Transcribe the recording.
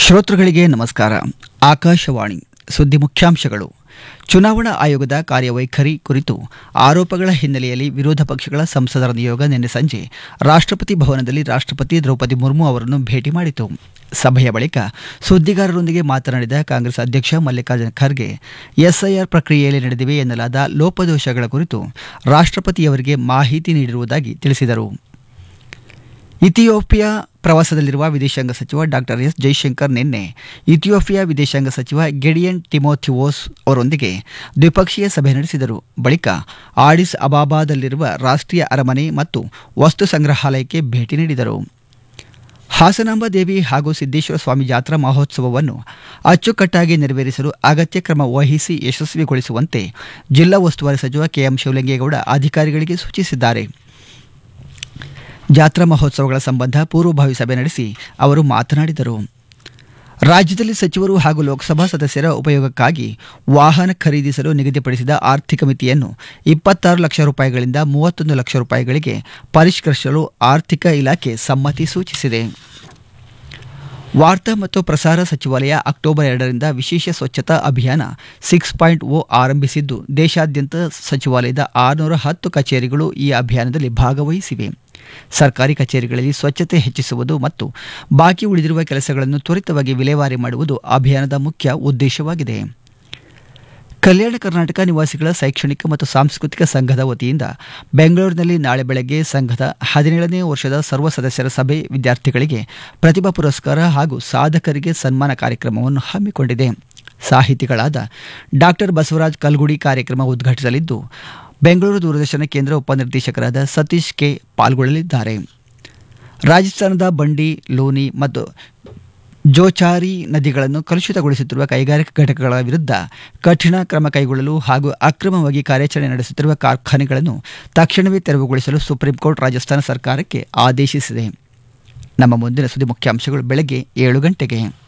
ಶ್ರೋತೃಗಳಿಗೆ ನಮಸ್ಕಾರ ಆಕಾಶವಾಣಿ ಸುದ್ದಿ ಮುಖ್ಯಾಂಶಗಳು ಚುನಾವಣಾ ಆಯೋಗದ ಕಾರ್ಯವೈಖರಿ ಕುರಿತು ಆರೋಪಗಳ ಹಿನ್ನೆಲೆಯಲ್ಲಿ ವಿರೋಧ ಪಕ್ಷಗಳ ಸಂಸದರ ನಿಯೋಗ ನಿನ್ನೆ ಸಂಜೆ ರಾಷ್ಟ್ರಪತಿ ಭವನದಲ್ಲಿ ರಾಷ್ಟ್ರಪತಿ ದ್ರೌಪದಿ ಮುರ್ಮು ಅವರನ್ನು ಭೇಟಿ ಮಾಡಿತು ಸಭೆಯ ಬಳಿಕ ಸುದ್ದಿಗಾರರೊಂದಿಗೆ ಮಾತನಾಡಿದ ಕಾಂಗ್ರೆಸ್ ಅಧ್ಯಕ್ಷ ಮಲ್ಲಿಕಾರ್ಜುನ ಖರ್ಗೆ ಎಸ್ಐಆರ್ ಪ್ರಕ್ರಿಯೆಯಲ್ಲಿ ನಡೆದಿವೆ ಎನ್ನಲಾದ ಲೋಪದೋಷಗಳ ಕುರಿತು ರಾಷ್ಟ್ರಪತಿಯವರಿಗೆ ಮಾಹಿತಿ ನೀಡಿರುವುದಾಗಿ ತಿಳಿಸಿದರು ಇಥಿಯೋಪಿಯಾ ಪ್ರವಾಸದಲ್ಲಿರುವ ವಿದೇಶಾಂಗ ಸಚಿವ ಡಾಕ್ಟರ್ ಎಸ್ ಜೈಶಂಕರ್ ನಿನ್ನೆ ಇಥಿಯೋಪಿಯಾ ವಿದೇಶಾಂಗ ಸಚಿವ ಗೆಡಿಯನ್ ಟಿಮೋಥಿವೋಸ್ ಅವರೊಂದಿಗೆ ದ್ವಿಪಕ್ಷೀಯ ಸಭೆ ನಡೆಸಿದರು ಬಳಿಕ ಆಡಿಸ್ ಅಬಾಬಾದಲ್ಲಿರುವ ರಾಷ್ಟ್ರೀಯ ಅರಮನೆ ಮತ್ತು ವಸ್ತು ಸಂಗ್ರಹಾಲಯಕ್ಕೆ ಭೇಟಿ ನೀಡಿದರು ಹಾಸನಾಂಬ ದೇವಿ ಹಾಗೂ ಸಿದ್ದೇಶ್ವರ ಸ್ವಾಮಿ ಜಾತ್ರಾ ಮಹೋತ್ಸವವನ್ನು ಅಚ್ಚುಕಟ್ಟಾಗಿ ನೆರವೇರಿಸಲು ಅಗತ್ಯ ಕ್ರಮ ವಹಿಸಿ ಯಶಸ್ವಿಗೊಳಿಸುವಂತೆ ಜಿಲ್ಲಾ ಉಸ್ತುವಾರಿ ಸಚಿವ ಕೆಎಂ ಶಿವಲಿಂಗೇಗೌಡ ಅಧಿಕಾರಿಗಳಿಗೆ ಸೂಚಿಸಿದ್ದಾರೆ ಜಾತ್ರಾ ಮಹೋತ್ಸವಗಳ ಸಂಬಂಧ ಪೂರ್ವಭಾವಿ ಸಭೆ ನಡೆಸಿ ಅವರು ಮಾತನಾಡಿದರು ರಾಜ್ಯದಲ್ಲಿ ಸಚಿವರು ಹಾಗೂ ಲೋಕಸಭಾ ಸದಸ್ಯರ ಉಪಯೋಗಕ್ಕಾಗಿ ವಾಹನ ಖರೀದಿಸಲು ನಿಗದಿಪಡಿಸಿದ ಆರ್ಥಿಕ ಮಿತಿಯನ್ನು ಇಪ್ಪತ್ತಾರು ಲಕ್ಷ ರೂಪಾಯಿಗಳಿಂದ ಮೂವತ್ತೊಂದು ಲಕ್ಷ ರೂಪಾಯಿಗಳಿಗೆ ಪರಿಷ್ಕರಿಸಲು ಆರ್ಥಿಕ ಇಲಾಖೆ ಸಮ್ಮತಿ ಸೂಚಿಸಿದೆ ವಾರ್ತಾ ಮತ್ತು ಪ್ರಸಾರ ಸಚಿವಾಲಯ ಅಕ್ಟೋಬರ್ ಎರಡರಿಂದ ವಿಶೇಷ ಸ್ವಚ್ಛತಾ ಅಭಿಯಾನ ಸಿಕ್ಸ್ ಪಾಯಿಂಟ್ ಓ ಆರಂಭಿಸಿದ್ದು ದೇಶಾದ್ಯಂತ ಸಚಿವಾಲಯದ ಆರುನೂರ ಹತ್ತು ಕಚೇರಿಗಳು ಈ ಅಭಿಯಾನದಲ್ಲಿ ಭಾಗವಹಿಸಿವೆ ಸರ್ಕಾರಿ ಕಚೇರಿಗಳಲ್ಲಿ ಸ್ವಚ್ಛತೆ ಹೆಚ್ಚಿಸುವುದು ಮತ್ತು ಬಾಕಿ ಉಳಿದಿರುವ ಕೆಲಸಗಳನ್ನು ತ್ವರಿತವಾಗಿ ವಿಲೇವಾರಿ ಮಾಡುವುದು ಅಭಿಯಾನದ ಮುಖ್ಯ ಉದ್ದೇಶವಾಗಿದೆ ಕಲ್ಯಾಣ ಕರ್ನಾಟಕ ನಿವಾಸಿಗಳ ಶೈಕ್ಷಣಿಕ ಮತ್ತು ಸಾಂಸ್ಕೃತಿಕ ಸಂಘದ ವತಿಯಿಂದ ಬೆಂಗಳೂರಿನಲ್ಲಿ ನಾಳೆ ಬೆಳಗ್ಗೆ ಸಂಘದ ಹದಿನೇಳನೇ ವರ್ಷದ ಸರ್ವ ಸದಸ್ಯರ ಸಭೆ ವಿದ್ಯಾರ್ಥಿಗಳಿಗೆ ಪ್ರತಿಭಾ ಪುರಸ್ಕಾರ ಹಾಗೂ ಸಾಧಕರಿಗೆ ಸನ್ಮಾನ ಕಾರ್ಯಕ್ರಮವನ್ನು ಹಮ್ಮಿಕೊಂಡಿದೆ ಸಾಹಿತಿಗಳಾದ ಡಾಕ್ಟರ್ ಬಸವರಾಜ್ ಕಲ್ಗುಡಿ ಕಾರ್ಯಕ್ರಮ ಉದ್ಘಾಟಿಸಲಿದ್ದು ಬೆಂಗಳೂರು ದೂರದರ್ಶನ ಕೇಂದ್ರ ಉಪನಿರ್ದೇಶಕರಾದ ಸತೀಶ್ ಕೆ ಪಾಲ್ಗೊಳ್ಳಲಿದ್ದಾರೆ ರಾಜಸ್ಥಾನದ ಬಂಡಿ ಲೋನಿ ಮತ್ತು ಜೋಚಾರಿ ನದಿಗಳನ್ನು ಕಲುಷಿತಗೊಳಿಸುತ್ತಿರುವ ಕೈಗಾರಿಕಾ ಘಟಕಗಳ ವಿರುದ್ಧ ಕಠಿಣ ಕ್ರಮ ಕೈಗೊಳ್ಳಲು ಹಾಗೂ ಅಕ್ರಮವಾಗಿ ಕಾರ್ಯಾಚರಣೆ ನಡೆಸುತ್ತಿರುವ ಕಾರ್ಖಾನೆಗಳನ್ನು ತಕ್ಷಣವೇ ತೆರವುಗೊಳಿಸಲು ಸುಪ್ರೀಂ ಕೋರ್ಟ್ ರಾಜಸ್ಥಾನ ಸರ್ಕಾರಕ್ಕೆ ಆದೇಶಿಸಿದೆ ನಮ್ಮ ಮುಂದಿನ ಸುದ್ದಿ ಮುಖ್ಯಾಂಶಗಳು ಬೆಳಗ್ಗೆ ಏಳು ಗಂಟೆಗೆ